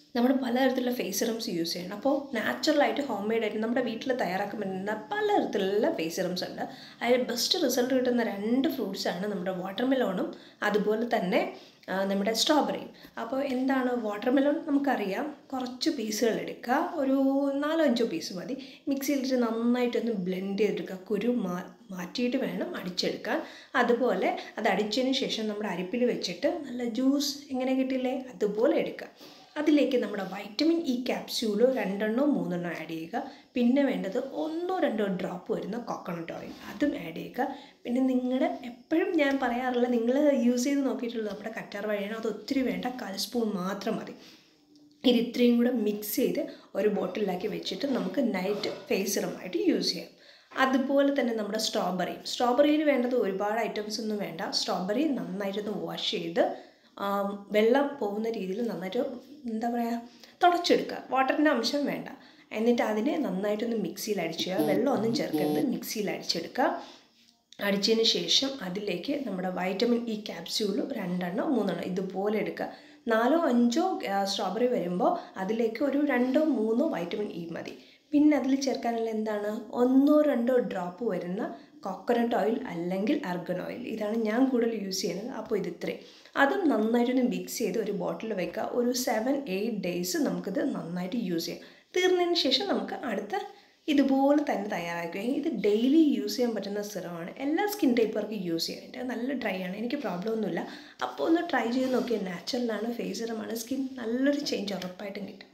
നമ്മൾ പലതരത്തിലുള്ള face serums use ചെയ്യണം അപ്പോൾ നാച്ചുറലായിട്ട് ഹോം മെയ്ഡായിട്ട് നമ്മുടെ വീട്ടിൽ തയ്യാറാക്കാൻ പറ്റുന്ന പലതരത്തിലുള്ള ഫേസ് സിറംസ് ഉണ്ട് അതിൽ ബെസ്റ്റ് റിസൾട്ട് കിട്ടുന്ന രണ്ട് ഫ്രൂട്ട്സാണ് നമ്മുടെ വാട്ടർ മെലോണും അതുപോലെ തന്നെ ആ, നമ്മുടെ സ്ട്രോബെറിയും അപ്പോൾ എന്താണ് വാട്ടർ മെലോൺ നമുക്കറിയാം കുറച്ച് പീസുകൾ എടുക്കുക ഒരു നാലോ അഞ്ചോ പീസ് മതി മിക്സിയിലിട്ട് നന്നായിട്ടൊന്ന് ബ്ലെൻഡ് ചെയ്തെടുക്കുക കുരു മാ മാറ്റിയിട്ട് വേണം അടിച്ചെടുക്കാൻ അതുപോലെ അത് അടിച്ചതിന് ശേഷം നമ്മുടെ അരിപ്പിൽ വെച്ചിട്ട് നല്ല ജ്യൂസ് എങ്ങനെ കിട്ടില്ലേ അതുപോലെ എടുക്കുക അതിലേക്ക് നമ്മുടെ വൈറ്റമിൻ ഇ ക്യാപ്സ്യൂള് രണ്ടെണ്ണോ മൂന്നെണ്ണോ ആഡ് ചെയ്യുക പിന്നെ വേണ്ടത് ഒന്നോ രണ്ടോ ഡ്രോപ്പ് വരുന്ന കോക്കനട്ട് ഓയിൽ അതും ആഡ് ചെയ്യുക പിന്നെ നിങ്ങളുടെ എപ്പോഴും ഞാൻ പറയാറില്ല നിങ്ങൾ യൂസ് ചെയ്ത് നോക്കിയിട്ടുള്ളത് നമ്മുടെ കറ്റാർ വഴിയാണ് അത് ഒത്തിരി വേണ്ട കാൽ സ്പൂൺ മാത്രം മതി ഇത് ഇത്രയും കൂടെ മിക്സ് ചെയ്ത് ഒരു ബോട്ടിലാക്കി വെച്ചിട്ട് നമുക്ക് നൈറ്റ് ഫേസ് സിറമായിട്ട് യൂസ് ചെയ്യാം അതുപോലെ തന്നെ നമ്മുടെ സ്ട്രോബെറി സ്ട്രോബെറിയിൽ വേണ്ടത് ഒരുപാട് ഐറ്റംസ് ഒന്നും വേണ്ട സ്ട്രോബെറി നന്നായിട്ടൊന്ന് വാഷ് ചെയ്ത് ആം, വെള്ളം പോകുന്ന രീതിയിൽ നന്നായിട്ട് എന്താ പറയുക തുടച്ചെടുക്കുക വാട്ടറിൻ്റെ അംശം വേണ്ട എന്നിട്ട് അതിനെ നന്നായിട്ടൊന്ന് മിക്സിയിൽ അടിച്ചുക വെള്ളം ഒന്നും ചേർക്കരുത് മിക്സിയിൽ അടിച്ചെടുക്കുക അടിച്ചതിന് ശേഷം അതിലേക്ക് നമ്മുടെ വൈറ്റമിൻ ഇ ക്യാപ്സ്യൂളും രണ്ടെണ്ണോ മൂന്നെണ്ണോ ഇതുപോലെ എടുക്കുക നാലോ അഞ്ചോ സ്ട്രോബെറി വരുമ്പോൾ അതിലേക്ക് ഒരു രണ്ടോ മൂന്നോ വൈറ്റമിൻ ഇ മതി പിന്നെ അതിൽ ചേർക്കാനുള്ള എന്താണ് ഒന്നോ രണ്ടോ ഡ്രോപ്പ് വരുന്ന കോക്കനട്ട് ഓയിൽ അല്ലെങ്കിൽ അർഗൻ ഓയിൽ ഇതാണ് ഞാൻ കൂടുതൽ യൂസ് ചെയ്യുന്നത് അപ്പോൾ ഇത് ഇത്രയും അതും നന്നായിട്ടൊന്ന് മിക്സ് ചെയ്ത് ഒരു ബോട്ടിൽ വെക്കുക ഒരു സെവൻ എയ്റ്റ് ഡേയ്സ് നമുക്കിത് നന്നായിട്ട് യൂസ് ചെയ്യാം തീർന്നതിന് ശേഷം നമുക്ക് അടുത്ത ഇതുപോലെ തന്നെ തയ്യാറാക്കുക ഇത് ഡെയിലി യൂസ് ചെയ്യാൻ പറ്റുന്ന സിറമാണ് എല്ലാ സ്കിൻ ടൈപ്പർക്ക് യൂസ് ചെയ്യാൻ ഇത് നല്ല ഡ്രൈ ആണ് എനിക്ക് പ്രോബ്ലം ഒന്നുമില്ല അപ്പോൾ ഒന്ന് ട്രൈ ചെയ്ത് നോക്കിയാൽ നാച്ചുറലാണ് ഫേസ് സിറമാണ് സ്കിൻ നല്ലൊരു ചേഞ്ച് ഉറപ്പായിട്ടും കിട്ടും